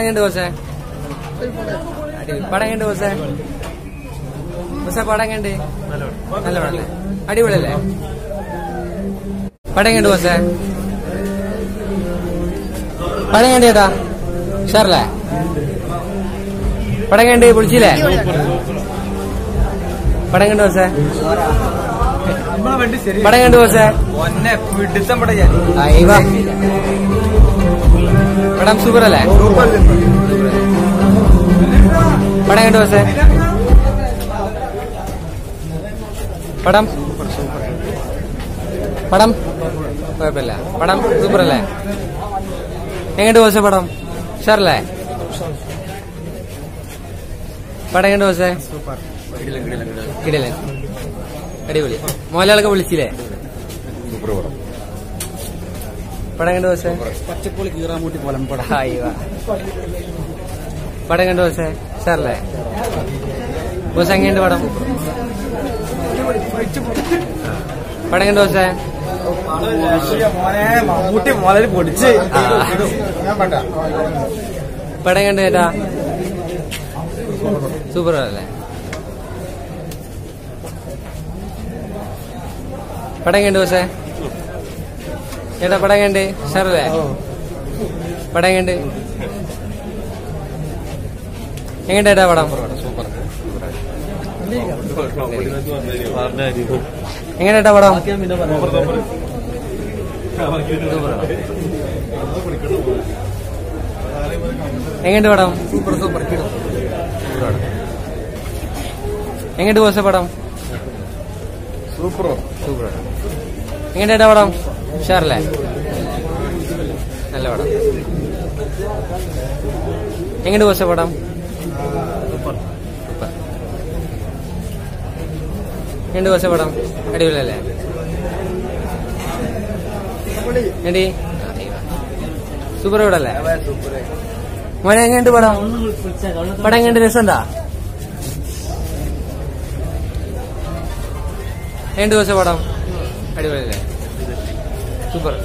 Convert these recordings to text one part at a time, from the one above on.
കണ്ട് കോസേ പടം കണ്ട് കോസേ കോസേ പടം കണ്ട് നല്ല പടല്ലേ അടിപൊളിയല്ലേ പടം കണ്ട് കോസേ പടം കണ്ട് ചേട്ടാ ഉഷാറല്ലേ പടം കണ്ട് വിളിച്ചില്ലേ പടം കണ്ട് കോസേ നമ്മളെ വണ്ടി ശരി പടം കണ്ട് കോസേ ഒന്നെ പിടുത്തം പട ഞാൻ അയ്യ പടം സൂപ്പർ അല്ലേ പടം കണ്ടു പക്ഷേ പടം പടം കുഴപ്പമില്ല പടം സൂപ്പർ അല്ലേ എങ്ങോട്ട് പോസേ പടം ഉഷാറല്ലേ പടം എങ്ങോട്ട് പോസേ കിടിലൻ അടിപൊളി മോലാളൊക്കെ വിളിച്ചില്ലേ പടം കണ്ടു പക്ഷേ പച്ചക്കോളി കീറാമൂട്ടി കൊലമ്പട ഹായ് വാ പടം കണ്ടു പക്ഷേ സാറല്ലേ ബോസ് എങ്ങനെയുണ്ട് പടം പടം കണ്ടു പക്ഷേ മോനെ മമ്മൂട്ടി മുതൽ പൊടിച്ച് ആ. പടം കണ്ടു ചേട്ടാ സൂപ്പർ അല്ലേ പടം കണ്ടു പക്ഷേ ചേട്ടാ പടം കണ്ട് സാറല്ലേ പടം കണ്ട് എങ്ങനെയുണ്ട് ചേട്ടാ പടം എങ്ങനെ ചേട്ടാ പടം എങ്ങനെയുണ്ട് പടം സൂപ്പർ സൂപ്പർ എങ്ങോട്ട് പോസ പടം സൂപ്പർ സൂപ്പർ എങ്ങനെയാ പടം ഉഷാറല്ലേ നല്ല പടം എങ്ങോട്ട് പോസ പടം സൂപ്പർ എങ്ങോട്ട് പോസ പടം അടിപൊളിയല്ലേ എടി സൂപ്പർ പടല്ലേ മോനെ എങ്ങനെയുണ്ട് പടം പടം എങ്ങനെയുണ്ട് രസമുണ്ടാ എങ്ങനെയുണ്ട് പോസ പടം അടിപൊളിയല്ലേ സൂപ്പർ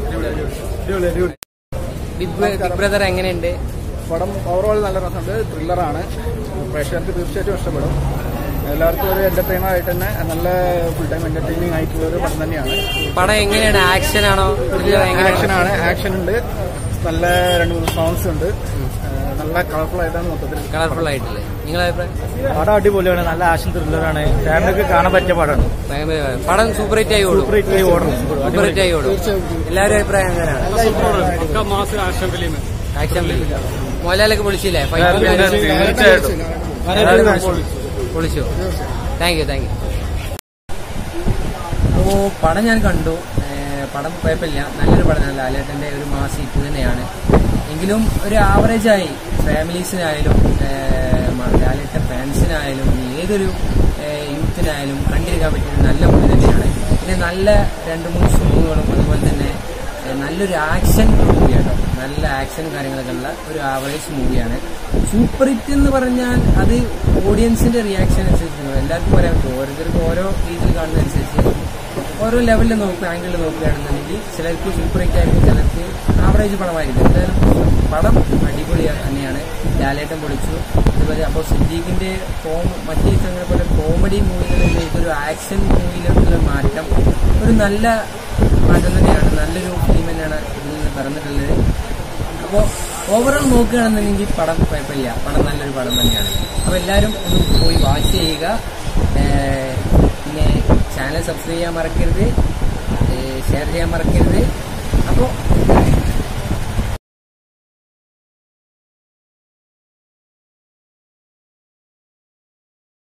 ബിഗ് ബിഗ് ബ്രദർ എങ്ങനെയുണ്ട് പടം ഓവറോൾ നല്ല രസമുണ്ട് ത്രില്ലറാണ് പ്രേക്ഷകർക്ക് തീർച്ചയായിട്ടും ഇഷ്ടപ്പെടും എല്ലാവർക്കും ഒരു എന്റർടൈനർ ആയിട്ട് തന്നെ നല്ല ഫുൾ ടൈം എന്റർടൈനിങ് ആയിട്ടുള്ള ഒരു പടം തന്നെയാണ് പടം എങ്ങനെയാണ് ആക്ഷൻ ആണോ ആക്ഷൻ ആണ് ആക്ഷൻ ഉണ്ട് നല്ല രണ്ട് മൂന്ന് സോങ്സ് ഉണ്ട് ഏഹ് നല്ല കളർഫുൾ ആയിട്ടാണ് മൊത്തത്തിൽ കളർഫുൾ ആയിട്ടില്ലേ നിങ്ങളെ അഭിപ്രായം പടം അടിപൊളിയാണ് നല്ല ആക്ഷൻ ത്രില്ലറാണ് ഫാമിലിക്ക് കാണാൻ പറ്റിയ പടമാണ് ഭയങ്കര- പടം സൂപ്പർ ഹിറ്റ് ആയി ഓടും സൂപ്പർ ഹിറ്റ് ആയി ഓടണം സൂപ്പർ ഹിറ്റ് ആയി ഓടും എല്ലാവരും അഭിപ്രായം അങ്ങനെയാണ് ആക്ഷൻ ഫിലിം മോഹൻലാലൊക്കെ വിളിച്ചില്ലേ തീർച്ചയായിട്ടും വിളിച്ചു താങ്ക് യു താങ്ക് യു അപ്പോൾ പടം ഞാൻ കണ്ടു ഏഹ് പടം കുഴപ്പമില്ല നല്ലൊരു പടമാണ് ലാലേട്ടന്റെ ഒരു മാസ് ഹിറ്റ് തന്നെയാണ് എങ്കിലും ഒരു ആവറേജായി ഫാമിലീസിനായാലും ഏഹ് മ- ലാലേട്ടൻ ഫാൻസിനായാലും ഏതൊരു ഏഹ് യൂത്തിനായാലും കണ്ടിരിക്കാൻ പറ്റിയ ഒരു നല്ല മൂവി തന്നെയാണ് പിന്നെ നല്ല രണ്ട് മൂന്ന് സോങ്ങുകളും അതുപോലെ തന്നെ ഏഹ് നല്ലൊരു ആക്ഷൻ മൂവിയാണ് നല്ല ആക്ഷൻ കാര്യങ്ങളൊക്കെ ഉള്ള ഒരു ആവറേജ് മൂവിയാണ് സൂപ്പർ ഹിറ്റ് എന്ന് പറഞ്ഞാൽ അത് ഓഡിയൻസിന്റെ റിയാക്ഷൻ അനുസരിച്ച് എല്ലാവർക്കും പറയാൻ പറ്റും ഓരോരുത്തർക്കും ഓരോ രീതിയിൽ കാണുന്നതനുസരിച്ച് ഓരോ ലെവലിൽ നോക്കുക ആംഗിളിൽ നോക്കുകയാണെന്നുണ്ടെങ്കിൽ ചിലർക്ക് സൂപ്പർ ഹിറ്റ് ആയിരിക്കും ചിലർക്ക് ആവറേജ് പടമായിരിക്കും എന്തായാലും പടം അടിപൊളി തന്നെയാണ് ലാലേട്ടൻ പൊളിച്ചു അതുപോലെ അപ്പോൾ സിദ്ദീഖിന്റെ കോം മറ്റേ ചിത്രങ്ങളെ പോലെ കോമഡി മൂവികളിലേക്ക് ഒരു ആക്ഷൻ മൂവിയിലേക്കുള്ള മാറ്റം ഒരു നല്ല മാറ്റം തന്നെയാണ് നല്ലൊരു ഫിലിം തന്നെയാണ് ഇതിൽ നിന്ന് പിറന്നിട്ടുള്ളത് അപ്പോൾ ഓവറോൾ നോക്കുകയാണെന്നുണ്ടെങ്കിൽ പടം കുഴപ്പമില്ല പടം നല്ലൊരു പടം തന്നെയാണ് അപ്പോൾ എല്ലാവരും ഒന്ന് പോയി വാച്ച് ചെയ്യുക ഏഹ് പിന്നെ ചാനൽ സബ്സ്ക്രൈബ് ചെയ്യാൻ മറക്കരുത് ഷെയർ ചെയ്യാൻ മറക്കരുത് അപ്പോൾ